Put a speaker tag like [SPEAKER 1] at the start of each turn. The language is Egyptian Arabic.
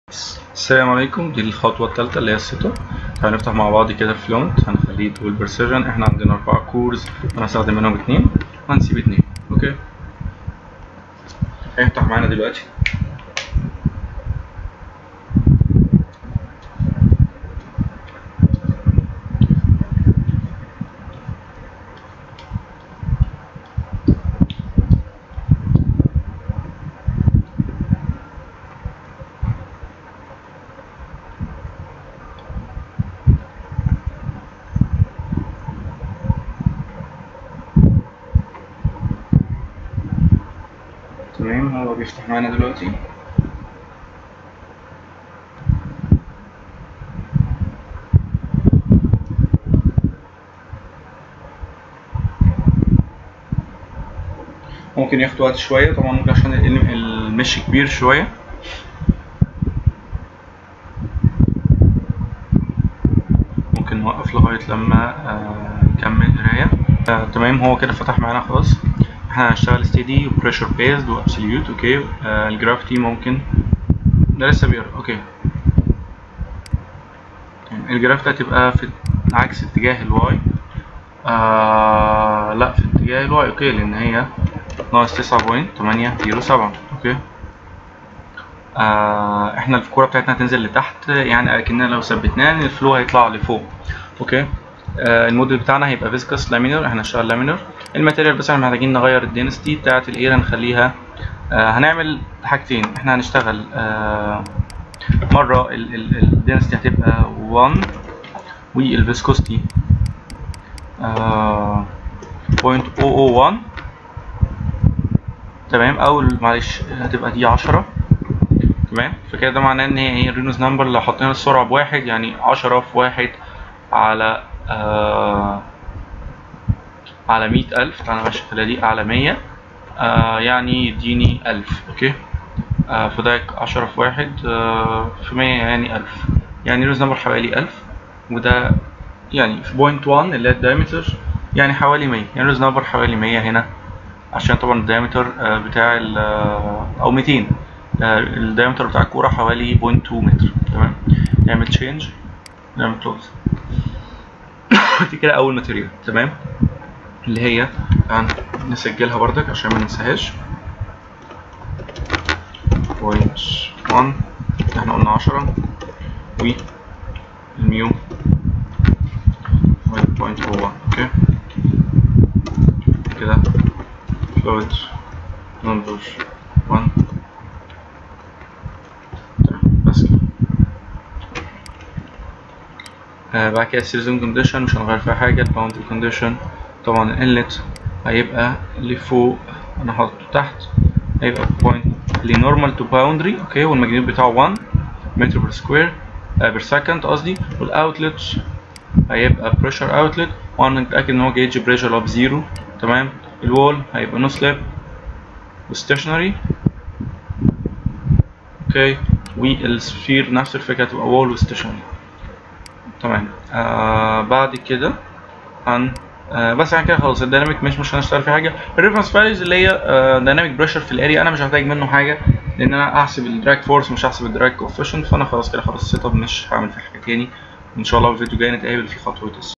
[SPEAKER 1] السلام عليكم دي الخطوة الثالثة اللي هي السيت اب هنفتح مع بعض كده فلونت هنخليه دول برسيجن احنا عندنا أربعة كورز أنا هستخدم منهم اتنين وهنسيب اتنين أوكي هيفتح معانا دلوقتي تمام هو بيفتح معانا دلوقتي ممكن ياخد وقت شوية طبعا ممكن عشان ال- المش كبير شوية ممكن نوقف لغاية لما آه، نكمل قراية آه، تمام هو كده فتح معانا خلاص احنا هنشتغل ستيدي وبريشر بيزد وابسوليوت اوكي آه الجرافيتي ممكن ده لسه بيقرا اوكي تمام، الجرافيتي هتبقى في عكس اتجاه الواي آه لا في اتجاه الواي اوكي لان هي ناقص تسعة بوينت تمانية زيرو سبعة اوكي آه احنا الكورة بتاعتنا هتنزل لتحت يعني اكننا لو ثبتناه ان الفلو هيطلع لفوق اوكي آه الموديل بتاعنا هيبقى فيسكس لامينر احنا هنشتغل لامينر الماتيريال بس احنا محتاجين نغير الدينستي بتاعت الاير نخليها آه هنعمل حاجتين احنا هنشتغل آه مرة الدينستي هتبقى 1 والفيسكوستي آه 0.001 تمام او معلش هتبقى دي 10 تمام فكده ده معناه ان هي ايه رينوز نمبر لو حطينا السرعة بواحد يعني 10 في واحد على آه على مية ألف تعالى ماشي خليها دي على مية آه يعني يديني ألف أوكي آه فده عشرة في واحد آه في مية يعني ألف يعني روز نمبر حوالي ألف وده يعني في بوينت وان اللي هي الدايمتر يعني حوالي مية يعني روز نمبر حوالي مية هنا عشان طبعا الدايمتر آه بتاع ال آه أو ميتين آه الدايمتر بتاع الكورة حوالي بوينت تو متر تمام نعمل تشينج نعمل كلوز دي كده أول ماتيريال تمام اللي هي نسجلها بردك عشان ما ننساهاش بوينت 1 احنا قلنا 10 و الميو بوينت 01 اوكي كده فلويد نمبر 1 بس كده آه بعد كده السيزون كونديشن مش هنغير فيها حاجة الباوندري كونديشن طبعا الانلت هيبقى اللي فوق انا حاطه تحت هيبقى بوينت اللي نورمال تو باوندري اوكي والماجنيت بتاعه 1 متر بير سكوير بير سكند قصدي والاوتلت هيبقى بريشر اوتلت وانا متاكد ان هو جيج بريشر اب زيرو تمام الوول هيبقى نو سليب وستيشنري اوكي والسفير نفس الفكره هتبقى وول وستيشنري تمام آه بعد كده هن آه بس يعني كده خلاص الديناميك مش مش هنشتغل في حاجه الريفرنس فاليوز اللي هي آه ديناميك بريشر في الاريا انا مش هحتاج منه حاجه لان انا هحسب الدراج فورس مش هحسب الدراج كوفيشنت فانا خلاص كده خلاص السيت اب مش هعمل فيه حاجه تاني ان شاء الله في الفيديو الجاي نتقابل في خطوه